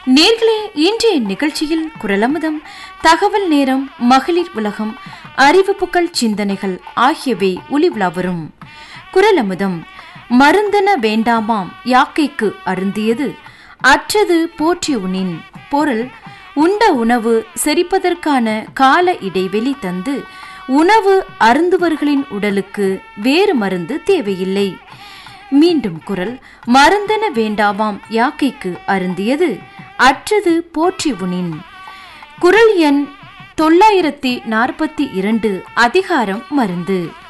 நேர்களே இன்றைய நிகழ்ச்சியில் குரலமுதம் தகவல் நேரம் மகளிர் உலகம் அறிவிப்புகள் சிந்தனைகள் ஆகியவை ஒளிவிழா வரும் குரலமுதம் மருந்தன வேண்டாமாம் யாக்கைக்கு அருந்தியது அற்றது போற்றி உனின் பொருள் உண்ட உணவு செரிப்பதற்கான கால இடைவெளி தந்து உணவு அருந்துவர்களின் உடலுக்கு வேறு மருந்து தேவையில்லை மீண்டும் குரல் மருந்தன வேண்டாவாம் யாக்கைக்கு அருந்தியது அற்றது போற்றி உனின் குரல் எண் தொள்ளாயிரத்தி நாற்பத்தி இரண்டு அதிகாரம் மருந்து